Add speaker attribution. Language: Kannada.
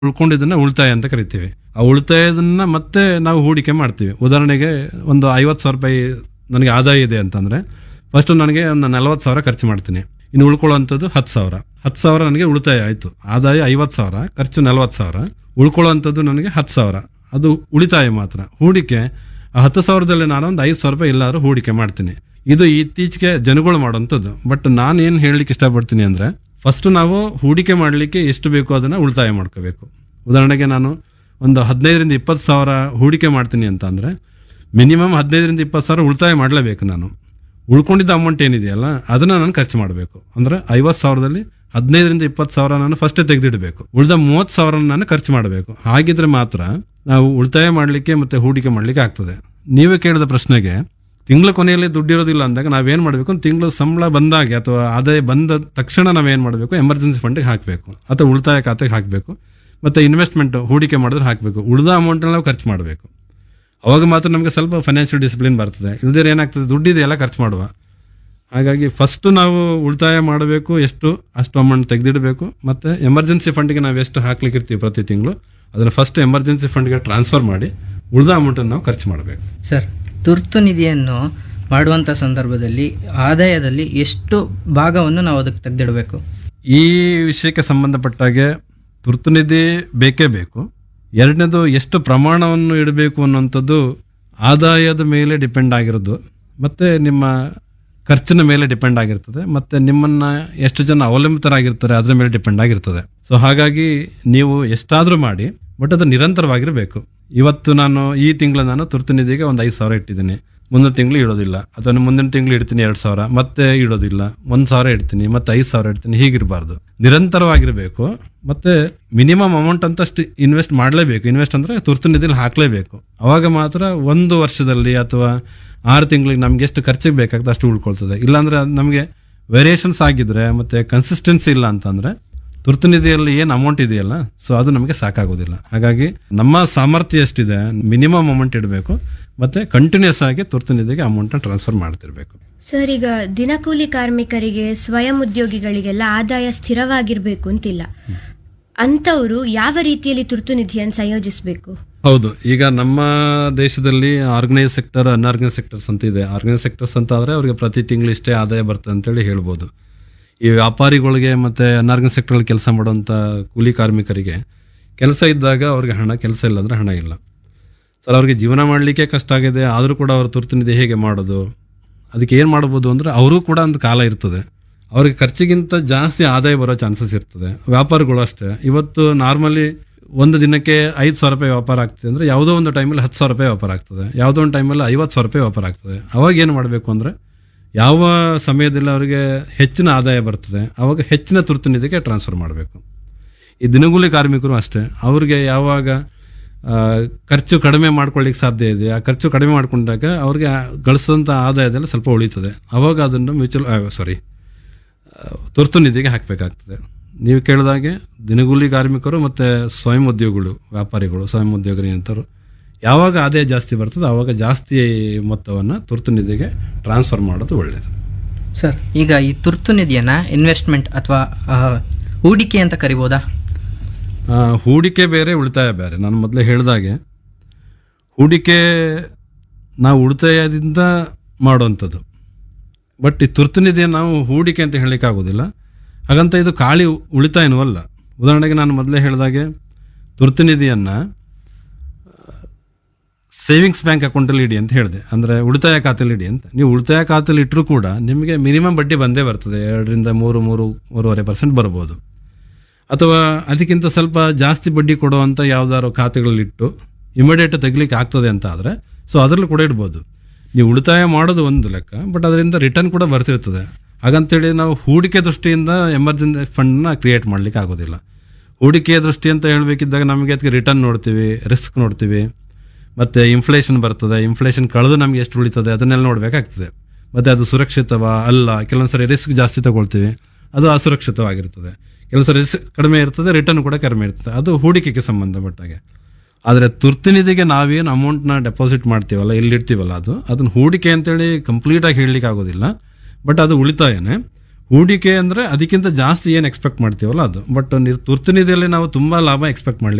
Speaker 1: ಉಳ್ಕೊಂಡಿದ್ದನ್ನ ಉಳಿತಾಯ ಅಂತ ಕರಿತೀವಿ ಆ ಉಳಿತಾಯದನ್ನ ಮತ್ತೆ ನಾವು ಹೂಡಿಕೆ ಮಾಡ್ತೀವಿ ಉದಾಹರಣೆಗೆ ಒಂದು ಐವತ್ತು ಸಾವಿರ ರೂಪಾಯಿ ನನಗೆ ಆದಾಯ ಇದೆ ಅಂತಂದ್ರೆ ಫಸ್ಟ್ ನನಗೆ ಒಂದು ನಲವತ್ತು ಸಾವಿರ ಖರ್ಚು ಮಾಡ್ತೀನಿ ಇನ್ನು ಉಳ್ಕೊಳ್ಳೋವಂಥದ್ದು ಹತ್ತು ಸಾವಿರ ಹತ್ತು ಸಾವಿರ ನನಗೆ ಉಳಿತಾಯ ಆಯಿತು ಆದಾಯ ಐವತ್ತು ಸಾವಿರ ಖರ್ಚು ನಲವತ್ತು ಸಾವಿರ ಉಳ್ಕೊಳ್ಳೋವಂಥದ್ದು ನನಗೆ ಹತ್ತು ಸಾವಿರ ಅದು ಉಳಿತಾಯ ಮಾತ್ರ ಹೂಡಿಕೆ ಆ ಹತ್ತು ಸಾವಿರದಲ್ಲಿ ನಾನು ಒಂದು ಐದು ಸಾವಿರ ರೂಪಾಯಿ ಎಲ್ಲಾದ್ರೂ ಹೂಡಿಕೆ ಮಾಡ್ತೀನಿ ಇದು ಇತ್ತೀಚೆಗೆ ಜನಗಳು ಮಾಡುವಂಥದ್ದು ಬಟ್ ನಾನು ಏನು ಹೇಳಲಿಕ್ಕೆ ಇಷ್ಟಪಡ್ತೀನಿ ಅಂದರೆ ಫಸ್ಟ್ ನಾವು ಹೂಡಿಕೆ ಮಾಡಲಿಕ್ಕೆ ಎಷ್ಟು ಬೇಕೋ ಅದನ್ನು ಉಳಿತಾಯ ಮಾಡ್ಕೋಬೇಕು ಉದಾಹರಣೆಗೆ ನಾನು ಒಂದು ಹದಿನೈದರಿಂದ ಇಪ್ಪತ್ತು ಸಾವಿರ ಹೂಡಿಕೆ ಮಾಡ್ತೀನಿ ಅಂತ ಅಂದರೆ ಮಿನಿಮಮ್ ಹದಿನೈದರಿಂದ ಇಪ್ಪತ್ತು ಸಾವಿರ ಉಳಿತಾಯ ಮಾಡಲೇಬೇಕು ನಾನು ಉಳ್ಕೊಂಡಿದ್ದ ಅಮೌಂಟ್ ಏನಿದೆಯಲ್ಲ ಅದನ್ನು ನಾನು ಖರ್ಚು ಮಾಡಬೇಕು ಅಂದರೆ ಐವತ್ತು ಸಾವಿರದಲ್ಲಿ ಹದಿನೈದರಿಂದ ಇಪ್ಪತ್ತು ಸಾವಿರ ನಾನು ಫಸ್ಟೇ ತೆಗೆದಿಡಬೇಕು ಉಳಿದ ಮೂವತ್ತು ಸಾವಿರ ನಾನು ಖರ್ಚು ಮಾಡಬೇಕು ಹಾಗಿದ್ರೆ ಮಾತ್ರ ನಾವು ಉಳಿತಾಯ ಮಾಡಲಿಕ್ಕೆ ಮತ್ತು ಹೂಡಿಕೆ ಮಾಡಲಿಕ್ಕೆ ಆಗ್ತದೆ ನೀವೇ ಕೇಳಿದ ಪ್ರಶ್ನೆಗೆ ತಿಂಗಳ ಕೊನೆಯಲ್ಲಿ ದುಡ್ಡಿರೋದಿಲ್ಲ ಅಂದಾಗ ನಾವೇನು ಮಾಡಬೇಕು ತಿಂಗಳು ಸಂಬಳ ಬಂದಾಗೆ ಅಥವಾ ಆದಾಯ ಬಂದ ತಕ್ಷಣ ನಾವೇನು ಮಾಡಬೇಕು ಎಮರ್ಜೆನ್ಸಿ ಫಂಡಿಗೆ ಹಾಕಬೇಕು ಅಥವಾ ಉಳಿತಾಯ ಖಾತೆಗೆ ಹಾಕಬೇಕು ಮತ್ತು ಇನ್ವೆಸ್ಟ್ಮೆಂಟ್ ಹೂಡಿಕೆ ಮಾಡಿದ್ರೆ ಹಾಕಬೇಕು ಉಳಿದ ಅಮೌಂಟನ್ನು ನಾವು ಖರ್ಚು ಮಾಡಬೇಕು ಅವಾಗ ಮಾತ್ರ ನಮಗೆ ಸ್ವಲ್ಪ ಫೈನಾನ್ಷಿಯಲ್ ಡಿಸಿಪ್ಲಿನ್ ಬರ್ತದೆ ಇಲ್ದಿರ ಏನಾಗ್ತದೆ ದುಡ್ಡಿದೆ ಎಲ್ಲ ಖರ್ಚು ಮಾಡುವ ಹಾಗಾಗಿ ಫಸ್ಟ್ ನಾವು ಉಳಿತಾಯ ಮಾಡಬೇಕು ಎಷ್ಟು ಅಷ್ಟು ಅಮೌಂಟ್ ತೆಗೆದಿಡಬೇಕು ಮತ್ತು ಎಮರ್ಜೆನ್ಸಿ ಫಂಡ್ಗೆ ನಾವು ಎಷ್ಟು ಹಾಕ್ಲಿಕ್ಕೆ ಇರ್ತೀವಿ ಪ್ರತಿ ತಿಂಗಳು ಅದನ್ನು ಫಸ್ಟ್ ಎಮರ್ಜೆನ್ಸಿ ಫಂಡ್ಗೆ ಟ್ರಾನ್ಸ್ಫರ್ ಮಾಡಿ ಉಳಿದ ಅಮೌಂಟನ್ನು ನಾವು ಖರ್ಚು ಮಾಡಬೇಕು
Speaker 2: ಸರ್ ತುರ್ತು ನಿಧಿಯನ್ನು ಮಾಡುವಂಥ ಸಂದರ್ಭದಲ್ಲಿ ಆದಾಯದಲ್ಲಿ ಎಷ್ಟು ಭಾಗವನ್ನು ನಾವು ಅದಕ್ಕೆ ತೆಗೆದಿಡಬೇಕು
Speaker 1: ಈ ವಿಷಯಕ್ಕೆ ಸಂಬಂಧಪಟ್ಟಾಗೆ ತುರ್ತು ನಿಧಿ ಬೇಕೇ ಬೇಕು ಎರಡನೇದು ಎಷ್ಟು ಪ್ರಮಾಣವನ್ನು ಇಡಬೇಕು ಅನ್ನುವಂಥದ್ದು ಆದಾಯದ ಮೇಲೆ ಡಿಪೆಂಡ್ ಆಗಿರೋದು ಮತ್ತು ನಿಮ್ಮ ಖರ್ಚಿನ ಮೇಲೆ ಡಿಪೆಂಡ್ ಆಗಿರ್ತದೆ ಮತ್ತು ನಿಮ್ಮನ್ನು ಎಷ್ಟು ಜನ ಅವಲಂಬಿತರಾಗಿರ್ತಾರೆ ಅದರ ಮೇಲೆ ಡಿಪೆಂಡ್ ಆಗಿರ್ತದೆ ಸೊ ಹಾಗಾಗಿ ನೀವು ಎಷ್ಟಾದರೂ ಮಾಡಿ ಬಟ್ ಅದು ನಿರಂತರವಾಗಿರಬೇಕು ಇವತ್ತು ನಾನು ಈ ತಿಂಗಳು ನಾನು ತುರ್ತು ನಿಧಿಗೆ ಒಂದು ಐದು ಸಾವಿರ ಇಟ್ಟಿದ್ದೀನಿ ಮುಂದಿನ ತಿಂಗಳು ಇಡೋದಿಲ್ಲ ಅಥವಾ ಮುಂದಿನ ತಿಂಗಳು ಇಡ್ತೀನಿ ಎರಡು ಸಾವಿರ ಮತ್ತೆ ಇಡೋದಿಲ್ಲ ಒಂದು ಸಾವಿರ ಇಡ್ತೀನಿ ಮತ್ತೆ ಐದು ಸಾವಿರ ಇಡ್ತೀನಿ ಹೀಗಿರಬಾರ್ದು ನಿರಂತರವಾಗಿರಬೇಕು ಮತ್ತೆ ಮಿನಿಮಮ್ ಅಮೌಂಟ್ ಅಂತ ಅಷ್ಟು ಇನ್ವೆಸ್ಟ್ ಮಾಡಲೇಬೇಕು ಇನ್ವೆಸ್ಟ್ ಅಂದ್ರೆ ತುರ್ತು ನಿಧಿಲಿ ಹಾಕಲೇಬೇಕು ಅವಾಗ ಮಾತ್ರ ಒಂದು ವರ್ಷದಲ್ಲಿ ಅಥವಾ ಆರು ತಿಂಗಳಿಗೆ ನಮ್ಗೆ ಎಷ್ಟು ಖರ್ಚಿಗೆ ಬೇಕಾಗ್ತದೆ ಅಷ್ಟು ಉಳ್ಕೊಳ್ತದೆ ಇಲ್ಲಾಂದ್ರೆ ಅದು ನಮಗೆ ವೇರಿಯೇಷನ್ಸ್ ಆಗಿದ್ರೆ ಮತ್ತೆ ಕನ್ಸಿಸ್ಟೆನ್ಸಿ ಇಲ್ಲ ಅಂತಂದ್ರೆ ತುರ್ತು ನಿಧಿಯಲ್ಲಿ ಏನು ಅಮೌಂಟ್ ಇದೆಯಲ್ಲ ಸೊ ಅದು ನಮಗೆ ಸಾಕಾಗೋದಿಲ್ಲ ಹಾಗಾಗಿ ನಮ್ಮ ಸಾಮರ್ಥ್ಯ ಎಷ್ಟಿದೆ ಮಿನಿಮಮ್ ಅಮೌಂಟ್ ಇಡಬೇಕು ಮತ್ತೆ ಕಂಟಿನ್ಯೂಸ್ ಆಗಿ ತುರ್ತು ನಿಧಿಗೆ ಅಮೌಂಟ್ನ ಟ್ರಾನ್ಸ್ಫರ್ ಮಾಡ್ತಿರ್ಬೇಕು
Speaker 3: ಸರ್ ಈಗ ದಿನಕೂಲಿ ಕಾರ್ಮಿಕರಿಗೆ ಸ್ವಯಂ ಉದ್ಯೋಗಿಗಳಿಗೆಲ್ಲ ಆದಾಯ ಸ್ಥಿರವಾಗಿರ್ಬೇಕು ಅಂತಿಲ್ಲ ಅಂಥವರು ಯಾವ ರೀತಿಯಲ್ಲಿ ತುರ್ತು ನಿಧಿಯನ್ನು ಸಂಯೋಜಿಸಬೇಕು
Speaker 1: ಹೌದು ಈಗ ನಮ್ಮ ದೇಶದಲ್ಲಿ ಆರ್ಗನೈಸ್ ಸೆಕ್ಟರ್ ಅನ್ಆರ್ಗನೈಸ್ ಸೆಕ್ಟರ್ಸ್ ಅಂತ ಇದೆ ಆರ್ಗನೈಸ್ ಸೆಕ್ಟರ್ಸ್ ಅಂತ ಆದರೆ ಅವರಿಗೆ ಪ್ರತಿ ತಿಂಗಳು ಇಷ್ಟೇ ಆದಾಯ ಬರ್ತದೆ ಅಂತೇಳಿ ಹೇಳ್ಬೋದು ಈ ವ್ಯಾಪಾರಿಗಳಿಗೆ ಮತ್ತು ಅನ್ಆರ್ಗನೈಸ್ ಸೆಕ್ಟರಲ್ಲಿ ಕೆಲಸ ಮಾಡುವಂಥ ಕೂಲಿ ಕಾರ್ಮಿಕರಿಗೆ ಕೆಲಸ ಇದ್ದಾಗ ಅವ್ರಿಗೆ ಹಣ ಕೆಲಸ ಇಲ್ಲ ಅಂದರೆ ಹಣ ಇಲ್ಲ ಸರ್ ಅವ್ರಿಗೆ ಜೀವನ ಮಾಡಲಿಕ್ಕೆ ಕಷ್ಟ ಆಗಿದೆ ಆದರೂ ಕೂಡ ಅವ್ರ ತುರ್ತು ನಿಧಿ ಹೇಗೆ ಮಾಡೋದು ಅದಕ್ಕೆ ಏನು ಮಾಡ್ಬೋದು ಅಂದರೆ ಅವರು ಕೂಡ ಒಂದು ಕಾಲ ಇರ್ತದೆ ಅವ್ರಿಗೆ ಖರ್ಚಿಗಿಂತ ಜಾಸ್ತಿ ಆದಾಯ ಬರೋ ಚಾನ್ಸಸ್ ಇರ್ತದೆ ವ್ಯಾಪಾರಗಳು ಅಷ್ಟೇ ಇವತ್ತು ನಾರ್ಮಲಿ ಒಂದು ದಿನಕ್ಕೆ ಐದು ಸಾವಿರ ರೂಪಾಯಿ ವ್ಯಾಪಾರ ಆಗ್ತದೆ ಅಂದರೆ ಯಾವುದೋ ಒಂದು ಟೈಮಲ್ಲಿ ಹತ್ತು ಸಾವಿರ ರೂಪಾಯಿ ವ್ಯಾಪಾರ ಆಗ್ತದೆ ಯಾವುದೋ ಒಂದು ಟೈಮಲ್ಲಿ ಐವತ್ತು ಸಾವಿರ ರೂಪಾಯಿ ವ್ಯಾಪಾರ ಆಗ್ತದೆ ಅವಾಗ ಏನು ಮಾಡಬೇಕು ಅಂದರೆ ಯಾವ ಸಮಯದಲ್ಲಿ ಅವರಿಗೆ ಹೆಚ್ಚಿನ ಆದಾಯ ಬರ್ತದೆ ಅವಾಗ ಹೆಚ್ಚಿನ ತುರ್ತು ನಿಧಿಗೆ ಟ್ರಾನ್ಸ್ಫರ್ ಮಾಡಬೇಕು ಈ ದಿನಗೂಲಿ ಕಾರ್ಮಿಕರು ಅಷ್ಟೇ ಅವ್ರಿಗೆ ಯಾವಾಗ ಆ, ಖರ್ಚು ಕಡಿಮೆ ಮಾಡ್ಕೊಳ್ಳಿಕ್ಕೆ ಸಾಧ್ಯ ಇದೆ ಆ ಖರ್ಚು ಕಡಿಮೆ ಮಾಡ್ಕೊಂಡಾಗ ಅವ್ರಿಗೆ ಗಳಿಸಿದಂಥ ಆದಾಯದಲ್ಲಿ ಸ್ವಲ್ಪ ಉಳಿತದೆ ಅವಾಗ ಅದನ್ನು ಮ್ಯೂಚುವಲ್ ಸಾರಿ ತುರ್ತು ನಿಧಿಗೆ ಹಾಕಬೇಕಾಗ್ತದೆ ನೀವು ಕೇಳಿದಾಗೆ ದಿನಗೂಲಿ ಕಾರ್ಮಿಕರು ಮತ್ತು ಸ್ವಯಂ ಉದ್ಯೋಗಿಗಳು ವ್ಯಾಪಾರಿಗಳು ಸ್ವಯಂ ಉದ್ಯೋಗರು ಏನಂತಾರು ಯಾವಾಗ ಆದಾಯ ಜಾಸ್ತಿ ಬರ್ತದೆ ಆವಾಗ ಜಾಸ್ತಿ ಮೊತ್ತವನ್ನು ತುರ್ತು ನಿಧಿಗೆ ಟ್ರಾನ್ಸ್ಫರ್ ಮಾಡೋದು ಒಳ್ಳೆಯದು
Speaker 2: ಸರ್ ಈಗ ಈ ತುರ್ತು ನಿಧಿಯನ್ನು ಇನ್ವೆಸ್ಟ್ಮೆಂಟ್ ಅಥವಾ ಆ, ಹೂಡಿಕೆ ಅಂತ ಕರಿಬೋದಾ
Speaker 1: ಆ, ಹೂಡಿಕೆ ಬೇರೆ ಉಳಿತಾಯ ಬೇರೆ ನಾನು ಮೊದಲೇ ಹೇಳಿದಾಗೆ ಹೂಡಿಕೆ ನಾವು ಉಳಿತಾಯದಿಂದ ಮಾಡುವಂಥದ್ದು ಬಟ್ ಈ ತುರ್ತು ನಿಧಿ ನಾವು ಹೂಡಿಕೆ ಅಂತ ಹೇಳಲಿಕ್ಕೆ ಆಗೋದಿಲ್ಲ ಹಾಗಂತ ಇದು ಖಾಲಿ ಉಳಿತಾಯನೂ ಅಲ್ಲ ಉದಾಹರಣೆಗೆ ನಾನು ಮೊದಲೇ ಹೇಳಿದಾಗೆ ತುರ್ತು ನಿಧಿಯನ್ನು ಸೇವಿಂಗ್ಸ್ ಬ್ಯಾಂಕ್ ಅಕೌಂಟಲ್ಲಿ ಇಡಿ ಅಂತ ಹೇಳಿದೆ ಅಂದರೆ ಉಳಿತಾಯ ಖಾತೆಯಲ್ಲಿ ಇಡಿ ಅಂತ ನೀವು ಉಳಿತಾಯ ಖಾತೆಯಲ್ಲಿ ಇಟ್ಟರೂ ಕೂಡ ನಿಮಗೆ ಮಿನಿಮಮ್ ಬಡ್ಡಿ ಬಂದೇ ಬರ್ತದೆ ಎರಡರಿಂದ ಮೂರು ಮೂರು ಮೂರುವರೆ ಪರ್ಸೆಂಟ್ ಬರ್ಬೋದು ಅಥವಾ ಅದಕ್ಕಿಂತ ಸ್ವಲ್ಪ ಜಾಸ್ತಿ ಬಡ್ಡಿ ಕೊಡುವಂಥ ಯಾವ್ದಾದ್ರು ಖಾತೆಗಳಲ್ಲಿಟ್ಟು ಇಮಿಡಿಯೇಟ್ ತೆಗಿಲಿಕ್ಕೆ ಆಗ್ತದೆ ಅಂತ ಆದರೆ ಸೊ ಅದರಲ್ಲೂ ಕೂಡ ಇಡ್ಬೋದು ನೀವು ಉಳಿತಾಯ ಮಾಡೋದು ಒಂದು ಲೆಕ್ಕ ಬಟ್ ಅದರಿಂದ ರಿಟರ್ನ್ ಕೂಡ ಬರ್ತಿರ್ತದೆ ಹಾಗಂತೇಳಿ ನಾವು ಹೂಡಿಕೆ ದೃಷ್ಟಿಯಿಂದ ಎಮರ್ಜೆನ್ಸಿ ಫಂಡ್ನ ಕ್ರಿಯೇಟ್ ಮಾಡಲಿಕ್ಕೆ ಆಗೋದಿಲ್ಲ ಹೂಡಿಕೆಯ ದೃಷ್ಟಿ ಅಂತ ಹೇಳಬೇಕಿದ್ದಾಗ ನಮಗೆ ಅದಕ್ಕೆ ರಿಟರ್ನ್ ನೋಡ್ತೀವಿ ರಿಸ್ಕ್ ನೋಡ್ತೀವಿ ಮತ್ತು ಇನ್ಫ್ಲೇಷನ್ ಬರ್ತದೆ ಇನ್ಫ್ಲೇಷನ್ ಕಳೆದು ನಮಗೆ ಎಷ್ಟು ಉಳಿತದೆ ಅದನ್ನೆಲ್ಲ ನೋಡಬೇಕಾಗ್ತದೆ ಮತ್ತು ಅದು ಸುರಕ್ಷಿತವಾ ಅಲ್ಲ ಕೆಲವೊಂದು ಸರಿ ರಿಸ್ಕ್ ಜಾಸ್ತಿ ತಗೊಳ್ತೀವಿ ಅದು ಅಸುರಕ್ಷಿತವಾಗಿರ್ತದೆ ಕೆಲವು ಸರಿ ರಿಸ್ಕ್ ಕಡಿಮೆ ಇರ್ತದೆ ರಿಟರ್ನ್ ಕೂಡ ಕಡಿಮೆ ಇರ್ತದೆ ಅದು ಹೂಡಿಕೆಗೆ ಸಂಬಂಧಪಟ್ಟಾಗೆ ಆದರೆ ತುರ್ತು ನಿಧಿಗೆ ನಾವೇನು ಅಮೌಂಟ್ನ ಡೆಪಾಸಿಟ್ ಮಾಡ್ತೀವಲ್ಲ ಇಲ್ಲಿಡ್ತೀವಲ್ಲ ಅದು ಅದನ್ನ ಹೂಡಿಕೆ ಅಂತೇಳಿ ಕಂಪ್ಲೀಟಾಗಿ ಹೇಳಲಿಕ್ಕೆ ಆಗೋದಿಲ್ಲ ಬಟ್ ಅದು ಉಳಿತಾಯನೇ ಹೂಡಿಕೆ ಅಂದ್ರೆ ಅದಕ್ಕಿಂತ ಜಾಸ್ತಿ ಏನು ಎಕ್ಸ್ಪೆಕ್ಟ್ ಮಾಡ್ತೀವಲ್ಲ ಅದು ಬಟ್ ತುರ್ತು ನಿಧಿಯಲ್ಲಿ ನಾವು ತುಂಬಾ ಲಾಭ ಎಕ್ಸ್ಪೆಕ್ಟ್ ಮಾಡ್ಲಿಕ್ಕೆ